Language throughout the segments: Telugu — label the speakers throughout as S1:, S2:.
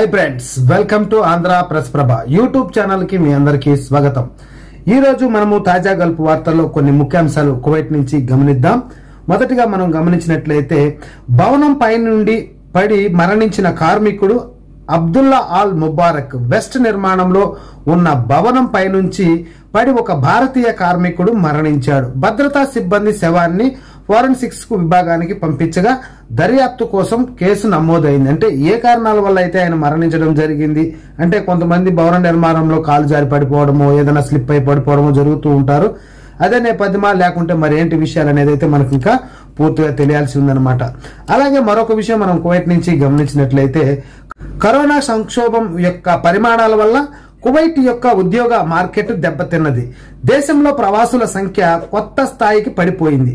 S1: hi friends welcome to Andhra press Prabha YouTube channel కి మీ అందరికీ స్వాగతం ఈ రోజు మనము తాజా గల్పు వార్తల్లో కొన్ని ముఖ్యాంశాలు కువైట్ నుంచి గమనిద్దాం మొదటిగా మనం గమనించినట్లయితే భవనం పై నుండి పడి మరణించిన కార్మికుడు అబ్దుల్లా ఆల్ ముబారక్ వెస్ట్ నిర్మాణంలో ఉన్న భవనం పైనుంచి పడి ఒక భారతీయ కార్మికుడు మరణించాడు భద్రతా సిబ్బంది శవాన్ని ఫోరెన్సిక్స్ కు విభాగానికి పంపించగా దర్యాప్తు కోసం కేసు నమోదైంది అంటే ఏ కారణాల వల్ల అయితే ఆయన మరణించడం జరిగింది అంటే కొంతమంది భవన నిర్మాణంలో కాలు జారి పడిపోవడమో ఏదైనా స్లిప్ అయి పడిపోవడమో జరుగుతూ ఉంటారు అదే నేపథ్యమా లేకుంటే మరి ఏంటి విషయాలు అనేది అయితే మనకు ఇంకా పూర్తిగా తెలియాల్సి ఉందన్నమాట అలాగే మరొక విషయం మనం కువైట్ నుంచి గమనించినట్లయితే కరోనా సంక్షోభం యొక్క పరిమాణాల వల్ల కువైట్ యొక్క ఉద్యోగ మార్కెట్ దెబ్బతిన్నది దేశంలో ప్రవాసుల సంఖ్య కొత్త స్థాయికి పడిపోయింది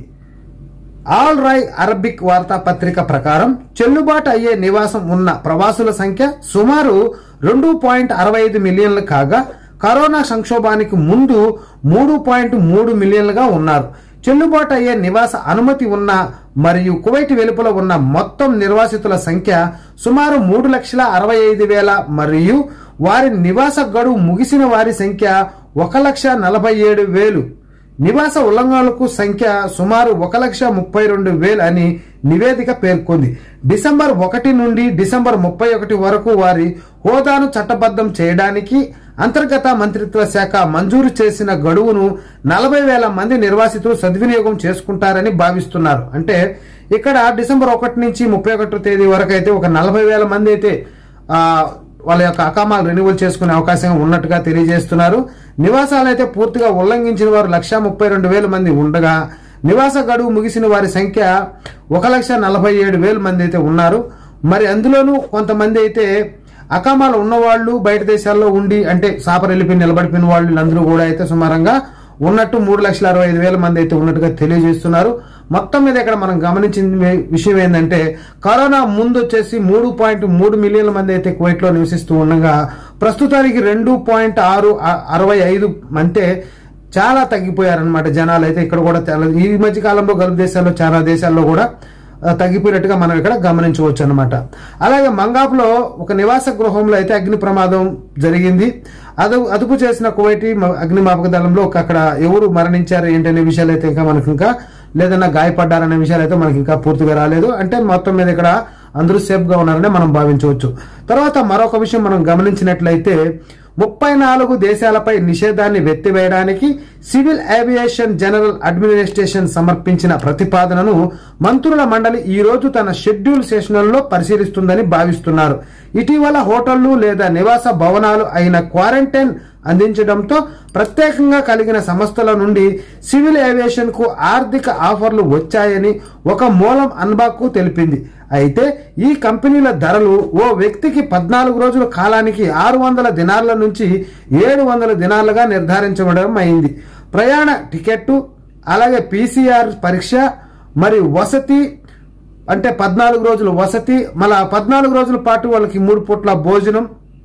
S1: ఆల్ రాయ్ అరబిక్ వార్తాపత్రిక ప్రకారం చెల్లుబాటు అయ్యే నివాసం ఉన్న ప్రవాసుల సంఖ్య సుమారు రెండు పాయింట్ అరవై ఐదు మిలియన్లు కాగా కరోనా సంక్షోభానికి ముందు మూడు పాయింట్ మూడు మిలియన్లుగా ఉన్నారు చెల్లుబాటు అయ్యే నివాస అనుమతి ఉన్న మరియు కువైట్ వెలుపల ఉన్న మొత్తం నిర్వాసితుల సంఖ్య సుమారు మూడు లక్షల అరవై ఐదు వేల మరియు వారి నివాస గడువు ముగిసిన వారి సంఖ్య ఒక లక్ష నలభై ఏడు వేలు నివాస ఉల్లంఘనలకు సంఖ్య సుమారు ఒక లక్ష ముప్పై రెండు వేలు అని నివేదిక పేర్కొంది డిసెంబర్ ఒకటి నుండి డిసెంబర్ ముప్పై ఒకటి వరకు వారి హోదాను చట్టబద్ధం చేయడానికి అంతర్గత మంత్రిత్వ శాఖ మంజూరు చేసిన గడువును నలభై వేల మంది నిర్వాసితులు సద్వినియోగం చేసుకుంటారని భావిస్తున్నారు అంటే ఇక్కడ డిసెంబర్ ఒకటి నుంచి ముప్పై ఒకటో తేదీ వరకు అయితే ఒక నలభై వేల మంది అయితే ఆ, వాళ్ళ యొక్క అకామాలు రెన్యువల్ చేసుకునే అవకాశం ఉన్నట్టుగా తెలియజేస్తున్నారు నివాసాలు అయితే పూర్తిగా ఉల్లంఘించిన వారు లక్ష ముప్పై రెండు వేల మంది ఉండగా నివాస గడువు ముగిసిన వారి సంఖ్య ఒక లక్ష నలభై ఏడు వేల మంది అయితే ఉన్నారు మరి అందులోనూ కొంతమంది అయితే అకామాలు ఉన్నవాళ్ళు బయట దేశాల్లో ఉండి అంటే సాపర్ వెళ్ళిపోయి నిలబడిపోయిన వాళ్ళు వీళ్ళందరూ కూడా అయితే సుమారంగా ఉన్నట్టు మూడు లక్షల అరవై ఐదు వేల మంది అయితే ఉన్నట్టుగా తెలియజేస్తున్నారు మొత్తం మీద ఇక్కడ మనం గమనించిన వి- విషయం ఏంటంటే కరోనా ముందు వచ్చేసి మూడు పాయింట్ మూడు మిలియన్ల మంది అయితే కువైట్ లో నివసిస్తూ ఉండగా ప్రస్తుతానికి రెండు పాయింట్ ఆరు అ- అరవై ఐదు అంటే చాలా తగ్గిపోయారనమాట జనాలు అయితే ఇక్కడ కూడా చాలా- ఈ మధ్య కాలంలో గల్ఫ్ దేశాల్లో చాలా దేశాల్లో కూడా ఆ, తగ్గిపోయినట్టుగా మనం ఇక్కడ గమనించవచ్చు అనమాట అలాగే మంగాపులో ఒక నివాస గృహంలో అయితే అగ్ని ప్రమాదం జరిగింది అదు అదుపు చేసిన కువైటీ మ- అగ్నిమాపక దళంలో ఒక అక్కడ ఎవరు మరణించారు ఏంటనే విషయాలు అయితే ఇంకా మనకు ఇంకా లేదన్నా గాయపడ్డారనే విషయాలు అయితే మనకి ఇంకా పూర్తిగా రాలేదు అంటే మొత్తం మీద ఇక్కడ అందరూ సేఫ్ గా ఉన్నారని మనం భావించవచ్చు తర్వాత మరొక విషయం మనం గమనించినట్లయితే ముప్పై నాలుగు దేశాలపై నిషేధాన్ని వెత్తివేయడానికి సివిల్ ఏవియేషన్ జనరల్ అడ్మినిస్ట్రేషన్ సమర్పించిన ప్రతిపాదనను మంత్రుల మండలి ఈ రోజు తన షెడ్యూల్ సెషన్లలో పరిశీలిస్తుందని భావిస్తున్నారు ఇటీవల హోటళ్లు లేదా నివాస భవనాలు అయిన క్వారంటైన్ అందించడంతో ప్రత్యేకంగా కలిగిన సంస్థల నుండి సివిల్ ఏవియేషన్ కు ఆర్థిక ఆఫర్లు వచ్చాయని ఒక మూలం అన్బాకు తెలిపింది అయితే ఈ కంపెనీల ధరలు ఓ వ్యక్తికి పద్నాలుగు రోజుల కాలానికి ఆరు వందల దినార్ల నుంచి ఏడు వందల దినార్లుగా నిర్ధారించబడడం అయింది ప్రయాణ టికెట్టు అలాగే పీసీఆర్ పరీక్ష మరియు వసతి అంటే పద్నాలుగు రోజులు వసతి మళ్ళా పద్నాలుగు రోజుల పాటు వాళ్ళకి మూడు పూట్ల భోజనం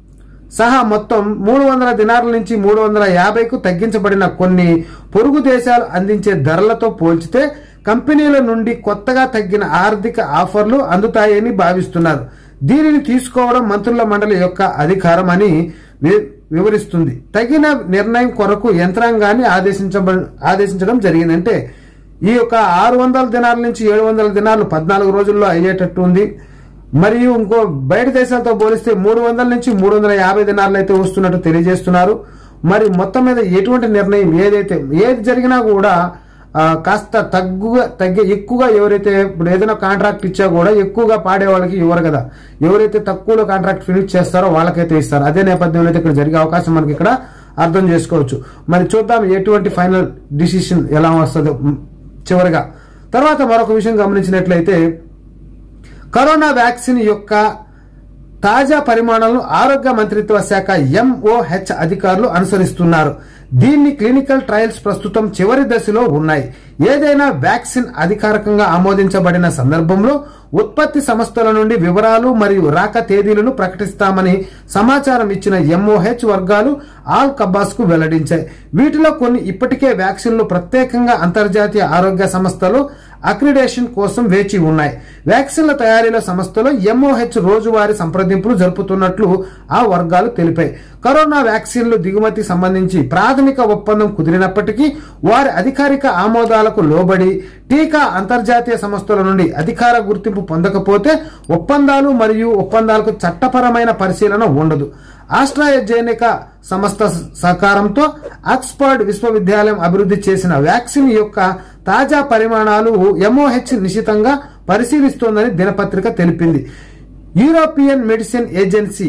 S1: సహా మొత్తం మూడు వందల దినార్ల నుంచి మూడు వందల యాభైకు తగ్గించబడిన కొన్ని పొరుగు దేశాలు అందించే ధరలతో పోల్చితే కంపెనీల నుండి కొత్తగా తగ్గిన ఆర్థిక ఆఫర్లు అందుతాయని భావిస్తున్నారు దీనిని తీసుకోవడం మంత్రుల మండలి యొక్క అధికారం అని వి- వివరిస్తుంది తగిన నిర్ణయం కొరకు యంత్రాంగాన్ని ఆదేశించబ ఆదేశించడం జరిగింది అంటే ఈ యొక్క ఆరు వందల దినాల నుంచి ఏడు వందల దినాలు పద్నాలుగు రోజుల్లో అయ్యేటట్టు ఉంది మరియు ఇంకో బయట దేశాలతో పోలిస్తే మూడు వందల నుంచి మూడు వందల యాభై దినాలు అయితే వస్తున్నట్టు తెలియజేస్తున్నారు మరి మొత్తం మీద ఎటువంటి నిర్ణయం ఏదైతే ఏది జరిగినా కూడా ఆ, కాస్త తగ్గుగా తగ్గే ఎక్కువగా ఎవరైతే ఇప్పుడు ఏదైనా కాంట్రాక్ట్ ఇచ్చా కూడా ఎక్కువగా పాడే వాళ్ళకి ఇవ్వరు కదా ఎవరైతే తక్కువలో కాంట్రాక్ట్ ఫినిష్ చేస్తారో వాళ్ళకైతే ఇస్తారు అదే నేపథ్యంలో అయితే ఇక్కడ జరిగే అవకాశం మనకి ఇక్కడ అర్థం చేసుకోవచ్చు మరి చూద్దాం ఎటువంటి ఫైనల్ డిసిషన్ ఎలా వస్తుందో మ్, చివరిగా తర్వాత మరొక విషయం గమనించినట్లయితే కరోనా వ్యాక్సిన్ యొక్క తాజా పరిమాణాలను ఆరోగ్య మంత్రిత్వ శాఖ ఎంఓహెచ్ అధికారులు అనుసరిస్తున్నారు దీన్ని క్లినికల్ ట్రయల్స్ ప్రస్తుతం చివరి దశలో ఉన్నాయి ఏదైనా వ్యాక్సిన్ అధికారికంగా ఆమోదించబడిన సందర్భంలో ఉత్పత్తి సంస్థల నుండి వివరాలు మరియు రాక తేదీలను ప్రకటిస్తామని సమాచారం ఇచ్చిన ఎంఓహెచ్ వర్గాలు ఆల్ కబ్బాస్ కు వెల్లడించాయి వీటిలో కొన్ని ఇప్పటికే వ్యాక్సిన్లు ప్రత్యేకంగా అంతర్జాతీయ ఆరోగ్య సంస్థలు అక్రిడేషన్ కోసం వేచి ఉన్నాయి వ్యాక్సిన్ల తయారీల సంస్థలో ఎంఓహెచ్ రోజువారీ సంప్రదింపులు జరుపుతున్నట్లు ఆ వర్గాలు తెలిపాయి కరోనా వ్యాక్సిన్లు దిగుమతి సంబంధించి ప్రాథమిక ఒప్పందం కుదిరినప్పటికీ వారి అధికారిక ఆమోదాలకు లోబడి టీకా అంతర్జాతీయ సంస్థల నుండి అధికార గుర్తింపు పొందకపోతే ఒప్పందాలు మరియు ఒప్పందాలకు చట్టపరమైన పరిశీలన ఉండదు ఆస్ట్రాజెనికా సంస్థ సహకారంతో ఆక్స్ఫర్డ్ విశ్వవిద్యాలయం అభివృద్ధి చేసిన వ్యాక్సిన్ యొక్క తాజా పరిమాణాలు ఎంఓహెచ్ నిశితంగా పరిశీలిస్తోందని దినపత్రిక తెలిపింది యూరోపియన్ మెడిసిన్ ఏజెన్సీ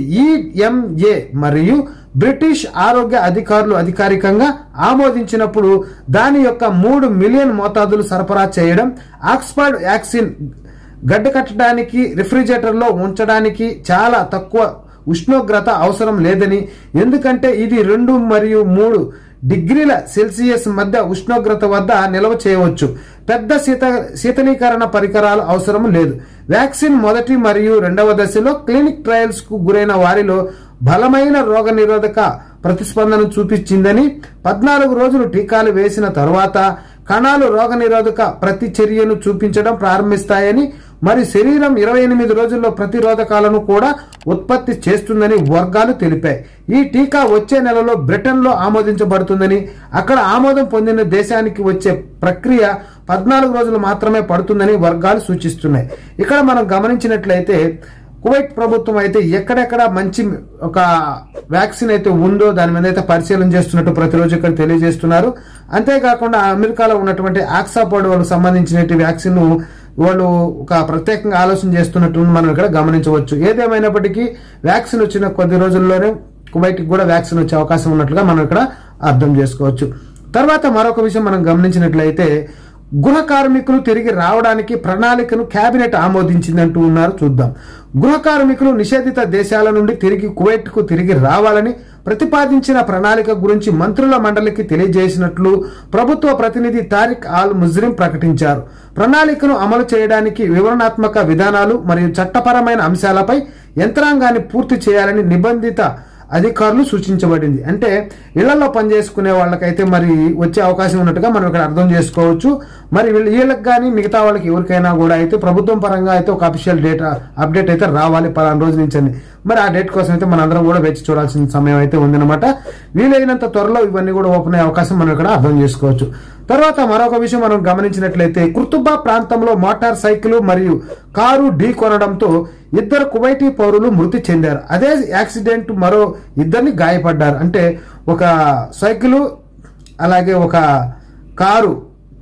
S1: ఈఎంఏ మరియు బ్రిటిష్ ఆరోగ్య అధికారులు అధికారికంగా ఆమోదించినప్పుడు దాని యొక్క మూడు మిలియన్ మోతాదులు సరఫరా చేయడం ఆక్స్ఫర్డ్ వ్యాక్సిన్ గడ్డకట్టడానికి రిఫ్రిజిరేటర్లో ఉంచడానికి చాలా తక్కువ ఉష్ణోగ్రత అవసరం లేదని ఎందుకంటే ఇది రెండు మరియు మూడు డిగ్రీల సెల్సియస్ మధ్య ఉష్ణోగ్రత వద్ద నిల్వ చేయవచ్చు పెద్ద శీత శీతలీకరణ పరికరాలు అవసరం లేదు వ్యాక్సిన్ మొదటి మరియు రెండవ దశలో క్లినిక్ ట్రయల్స్ కు గురైన వారిలో బలమైన రోగనిరోధక ప్రతిస్పందన చూపించిందని పద్నాలుగు రోజులు టీకాలు వేసిన తరువాత కణాలు రోగనిరోధక ప్రతిచర్యను చూపించడం ప్రారంభిస్తాయని మరి శరీరం ఇరవై ఎనిమిది రోజుల్లో ప్రతిరోధకాలను కూడా ఉత్పత్తి చేస్తుందని వర్గాలు తెలిపాయి ఈ టీకా వచ్చే నెలలో బ్రిటన్లో ఆమోదించబడుతుందని అక్కడ ఆమోదం పొందిన దేశానికి వచ్చే ప్రక్రియ పద్నాలుగు రోజులు మాత్రమే పడుతుందని వర్గాలు సూచిస్తున్నాయి ఇక్కడ మనం గమనించినట్లయితే కువైట్ ప్రభుత్వం అయితే ఎక్కడెక్కడ మంచి ఒక వ్యాక్సిన్ అయితే ఉందో దాని మీద అయితే పరిశీలన చేస్తున్నట్టు ప్రతిరోజు ఇక్కడ తెలియజేస్తున్నారు అంతేకాకుండా అమెరికాలో ఉన్నటువంటి ఆక్సాఫర్డ్ వాళ్ళకి సంబంధించిన వ్యాక్సిన్ వాళ్ళు ఒక ప్రత్యేకంగా ఆలోచన చేస్తున్నట్టు మనం ఇక్కడ గమనించవచ్చు ఏదేమైనప్పటికీ వ్యాక్సిన్ వచ్చిన కొద్ది రోజుల్లోనే కువైట్కి కూడా వ్యాక్సిన్ వచ్చే అవకాశం ఉన్నట్లుగా మనం ఇక్కడ అర్థం చేసుకోవచ్చు తర్వాత మరొక విషయం మనం గమనించినట్లయితే గృహ కార్మికులు తిరిగి రావడానికి ప్రణాళికను కేబినెట్ ఆమోదించిందంటూ ఉన్నారు చూద్దాం గృహ కార్మికులు నిషేధిత దేశాల నుండి తిరిగి కువైట్ కు తిరిగి రావాలని ప్రతిపాదించిన ప్రణాళిక గురించి మంత్రుల మండలికి తెలియజేసినట్లు ప్రభుత్వ ప్రతినిధి తారిక్ ఆల్ ముజ్రిం ప్రకటించారు ప్రణాళికను అమలు చేయడానికి వివరణాత్మక విధానాలు మరియు చట్టపరమైన అంశాలపై యంత్రాంగాన్ని పూర్తి చేయాలని నిబంధిత అధికారులు సూచించబడింది అంటే ఇళ్లలో పనిచేసుకునే వాళ్ళకైతే మరి వచ్చే అవకాశం ఉన్నట్టుగా మనం ఇక్కడ అర్థం చేసుకోవచ్చు మరి వీళ్ళు వీళ్ళకి కానీ మిగతా వాళ్ళకి ఎవరికైనా కూడా అయితే ప్రభుత్వం పరంగా అయితే ఒక అఫీషియల్ డేటా అప్డేట్ అయితే రావాలి పలానా రోజు నుంచి అని మరి ఆ డేట్ కోసం అయితే మనందరం కూడా వేచి చూడాల్సిన సమయం అయితే ఉందన్నమాట వీలైనంత త్వరలో ఇవన్నీ కూడా ఓపెన్ అయ్యే అవకాశం మనం ఇక్కడ అర్థం చేసుకోవచ్చు తర్వాత మరొక విషయం మనం గమనించినట్లయితే కుర్తుబా ప్రాంతంలో మోటార్ సైకిల్ మరియు కారు ఢీ కొనడంతో ఇద్దరు కువైటీ పౌరులు మృతి చెందారు అదే యాక్సిడెంట్ మరో ఇద్దరిని గాయపడ్డారు అంటే ఒక సైకిల్ అలాగే ఒక కారు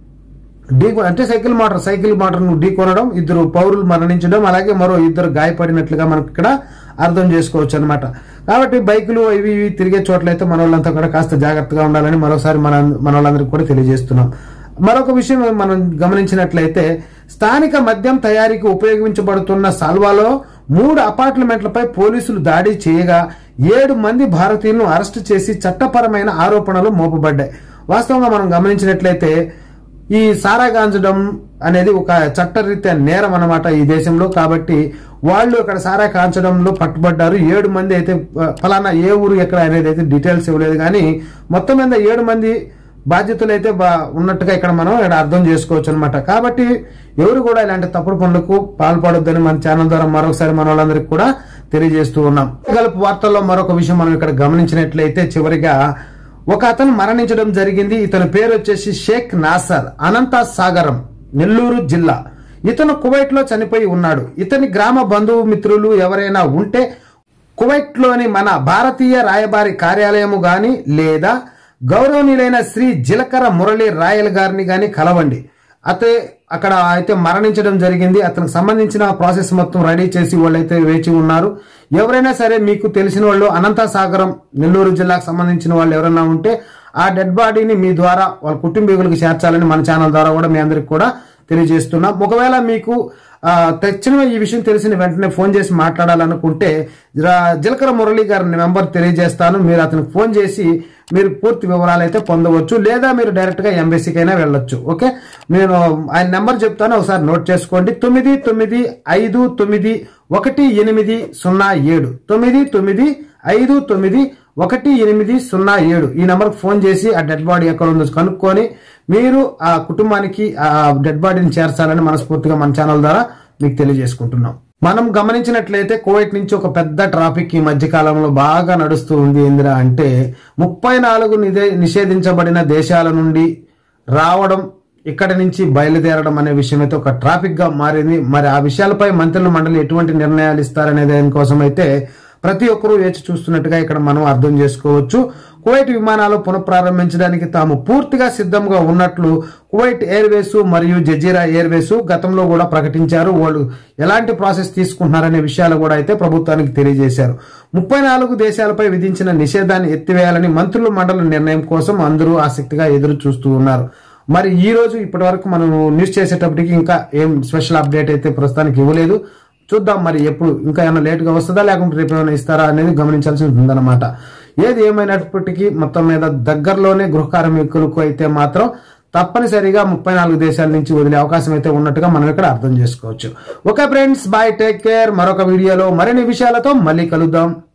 S1: ఢీ అంటే సైకిల్ మోటార్ సైకిల్ మోటార్ను ఢీ కొనడం ఇద్దరు పౌరులు మరణించడం అలాగే మరో ఇద్దరు గాయపడినట్లుగా మనకి ఇక్కడ అర్థం చేసుకోవచ్చు అనమాట కాబట్టి బైకులు ఇవి ఇవి తిరిగే చోట్లయితే మన వాళ్ళంతా కూడా కాస్త జాగ్రత్తగా ఉండాలని మరోసారి మన మన వాళ్ళందరికీ కూడా తెలియజేస్తున్నాం మరొక విషయం మనం గమనించినట్లయితే స్థానిక మద్యం తయారీకి ఉపయోగించబడుతున్న సాల్వాలో మూడు అపార్ట్మెంట్లపై పోలీసులు దాడి చేయగా ఏడు మంది భారతీయులను అరెస్టు చేసి చట్టపరమైన ఆరోపణలు మోపబడ్డాయి వాస్తవంగా మనం గమనించినట్లయితే ఈ సారా గాంచడం అనేది ఒక చట్టరీత్యా నేరం అన్నమాట ఈ దేశంలో కాబట్టి వాళ్ళు అక్కడ సారా కాంచడంలో పట్టుబడ్డారు ఏడు మంది అయితే ఆ, ఫలానా ఏ ఊరు ఎక్కడ అనేది అయితే డీటెయిల్స్ ఇవ్వలేదు కానీ మొత్తం మీద ఏడు మంది బాధ్యతలు అయితే బా ఉన్నట్టుగా ఇక్కడ మనం ఇక్కడ అర్థం చేసుకోవచ్చు అనమాట కాబట్టి ఎవరు కూడా ఇలాంటి తప్పుడు పనులకు పాల్పడొద్దని మన ఛానల్ ద్వారా మరొకసారి మన వాళ్ళందరికీ కూడా తెలియజేస్తూ ఉన్నాం గలుపు వార్తల్లో మరొక విషయం మనం ఇక్కడ గమనించినట్లయితే చివరిగా ఒక అతను మరణించడం జరిగింది ఇతని పేరు వచ్చేసి షేక్ నాసర్ అనంత సాగరం నెల్లూరు జిల్లా ఇతను కువైట్ లో చనిపోయి ఉన్నాడు ఇతని గ్రామ బంధువు మిత్రులు ఎవరైనా ఉంటే కువైట్ లోని మన భారతీయ రాయబారి కార్యాలయము గాని లేదా గౌరవనీయులైన శ్రీ జిలకర మురళి రాయల్ గారిని గాని కలవండి అతే అక్కడ అయితే మరణించడం జరిగింది అతనికి సంబంధించిన ప్రాసెస్ మొత్తం రెడీ చేసి వాళ్ళైతే వేచి ఉన్నారు ఎవరైనా సరే మీకు తెలిసిన వాళ్ళు అనంత సాగరం నెల్లూరు జిల్లాకు సంబంధించిన వాళ్ళు ఎవరైనా ఉంటే ఆ డెడ్ బాడీని మీ ద్వారా వాళ్ళ కుటుంబీకులకు చేర్చాలని మన ఛానల్ ద్వారా కూడా మీ అందరికి కూడా తెలియజేస్తున్నాం ఒకవేళ మీకు ఆ, తెచ్చిన ఈ విషయం తెలిసిన వెంటనే ఫోన్ చేసి మాట్లాడాలనుకుంటే రా- జీలకర్ర మురళి గారి నెంబర్ తెలియజేస్తాను మీరు అతనికి ఫోన్ చేసి మీరు పూర్తి వివరాలు అయితే పొందవచ్చు లేదా మీరు డైరెక్ట్ గా ఎంబీసీకి అయినా వెళ్ళొచ్చు ఓకే నేను ఆయన నెంబర్ చెప్తాను ఒకసారి నోట్ చేసుకోండి తొమ్మిది తొమ్మిది ఐదు తొమ్మిది ఒకటి ఎనిమిది సున్నా ఏడు తొమ్మిది తొమ్మిది ఐదు తొమ్మిది ఒకటి ఎనిమిది సున్నా ఏడు ఈ నెంబర్కి ఫోన్ చేసి ఆ డెడ్ బాడీ ఎక్కడ ఉందో కనుక్కొని మీరు ఆ కుటుంబానికి ఆ డెడ్ బాడీని చేర్చాలని మనస్ఫూర్తిగా మన ఛానల్ ద్వారా మీకు తెలియజేసుకుంటున్నాం మనం గమనించినట్లయితే కోవిడ్ నుంచి ఒక పెద్ద ట్రాఫిక్ ఈ మధ్య కాలంలో బాగా నడుస్తూ ఉంది ఏందిరా అంటే ముప్పై నాలుగు నిదే- నిషేధించబడిన దేశాల నుండి రావడం ఇక్కడి నుంచి బయలుదేరడం అనే విషయం అయితే ఒక ట్రాఫిక్ గా మారింది మరి ఆ విషయాలపై మంత్రుల మండలి ఎటువంటి నిర్ణయాలు ఇస్తారనే దానికోసం అయితే ప్రతి ఒక్కరూ వేచి చూస్తున్నట్టుగా ఇక్కడ మనం అర్థం చేసుకోవచ్చు కువైట్ విమానాలు పునఃప్రారంభించడానికి తాము పూర్తిగా సిద్ధంగా ఉన్నట్లు కువైట్ ఎయిర్వేస్ మరియు జజీరా ఎయిర్వేస్ గతంలో కూడా ప్రకటించారు వాళ్ళు ఎలాంటి ప్రాసెస్ తీసుకుంటున్నారనే విషయాలు కూడా అయితే ప్రభుత్వానికి తెలియజేశారు ముప్పై నాలుగు దేశాలపై విధించిన నిషేధాన్ని ఎత్తివేయాలని మంత్రుల మండలి నిర్ణయం కోసం అందరూ ఆసక్తిగా ఎదురు చూస్తూ ఉన్నారు మరి ఈ రోజు ఇప్పటి వరకు మనం న్యూస్ చేసేటప్పటికి ఇంకా ఏం స్పెషల్ అప్డేట్ అయితే ప్రస్తుతానికి ఇవ్వలేదు చూద్దాం మరి ఎప్పుడు ఇంకా ఏమైనా లేట్ గా వస్తుందా లేకుంటే రేపు ఏమైనా ఇస్తారా అనేది గమనించాల్సి ఉందన్నమాట ఏది ఏమైనప్పటికీ మొత్తం మీద దగ్గరలోనే గృహ కార్మికులకు అయితే మాత్రం తప్పనిసరిగా ముప్పై నాలుగు దేశాల నుంచి వదిలే అవకాశం అయితే ఉన్నట్టుగా మనం ఇక్కడ అర్థం చేసుకోవచ్చు okay friends bye take care మరొక వీడియోలో మరిన్ని విషయాలతో మళ్ళీ కలుద్దాం